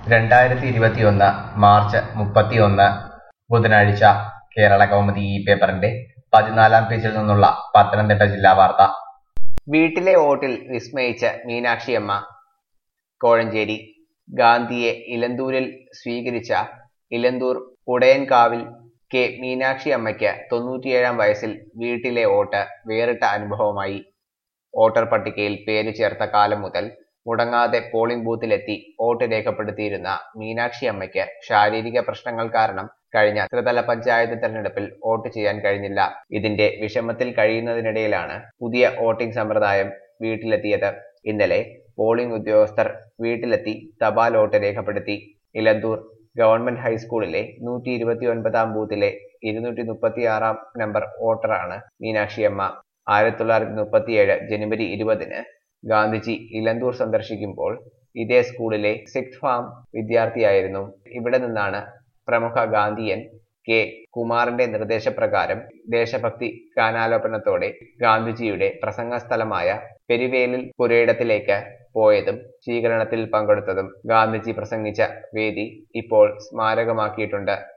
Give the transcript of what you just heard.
രണ്ടായിരത്തി ഇരുപത്തിയൊന്ന് മാർച്ച് മുപ്പത്തിയൊന്ന് ബുധനാഴ്ച കേരള കൗമുദി ഈ പേപ്പറിന്റെ പതിനാലാം പേജിൽ നിന്നുള്ള പത്തനംതിട്ട ജില്ലാ വാർത്ത വീട്ടിലെ വോട്ടിൽ വിസ്മയിച്ച മീനാക്ഷിയമ്മ കോഴഞ്ചേരി ഗാന്ധിയെ ഇലന്തൂരിൽ സ്വീകരിച്ച ഇലന്തൂർ ഉടയൻകാവിൽ കെ മീനാക്ഷി അമ്മയ്ക്ക് തൊണ്ണൂറ്റിയേഴാം വയസ്സിൽ വീട്ടിലെ വോട്ട് വേറിട്ട അനുഭവമായി വോട്ടർ പട്ടികയിൽ പേര് ചേർത്ത കാലം മുതൽ മുടങ്ങാതെ പോളിംഗ് ബൂത്തിലെത്തി വോട്ട് രേഖപ്പെടുത്തിയിരുന്ന മീനാക്ഷി അമ്മയ്ക്ക് ശാരീരിക പ്രശ്നങ്ങൾ കാരണം കഴിഞ്ഞ ത്രിതല പഞ്ചായത്ത് തെരഞ്ഞെടുപ്പിൽ വോട്ട് ചെയ്യാൻ കഴിഞ്ഞില്ല ഇതിന്റെ വിഷമത്തിൽ കഴിയുന്നതിനിടയിലാണ് പുതിയ വോട്ടിംഗ് സമ്പ്രദായം വീട്ടിലെത്തിയത് ഇന്നലെ പോളിംഗ് ഉദ്യോഗസ്ഥർ വീട്ടിലെത്തി തപാൽ വോട്ട് രേഖപ്പെടുത്തി ഇലന്തൂർ ഗവൺമെന്റ് ഹൈസ്കൂളിലെ നൂറ്റി ഇരുപത്തി ഒൻപതാം ബൂത്തിലെ ഇരുന്നൂറ്റി മുപ്പത്തി ആറാം നമ്പർ വോട്ടറാണ് മീനാക്ഷിയമ്മ ആയിരത്തി തൊള്ളായിരത്തി മുപ്പത്തിയേഴ് ജനുവരി ഇരുപതിന് ഗാന്ധിജി ഇലന്തൂർ സന്ദർശിക്കുമ്പോൾ ഇതേ സ്കൂളിലെ സിക്സ് ഫാം വിദ്യാർത്ഥിയായിരുന്നു ഇവിടെ നിന്നാണ് പ്രമുഖ ഗാന്ധിയൻ കെ കുമാറിന്റെ നിർദ്ദേശപ്രകാരം ദേശഭക്തി ഗാനാലോപനത്തോടെ ഗാന്ധിജിയുടെ പ്രസംഗ സ്ഥലമായ പെരുവേലിൽ പുരയിടത്തിലേക്ക് പോയതും സ്വീകരണത്തിൽ പങ്കെടുത്തതും ഗാന്ധിജി പ്രസംഗിച്ച വേദി ഇപ്പോൾ സ്മാരകമാക്കിയിട്ടുണ്ട്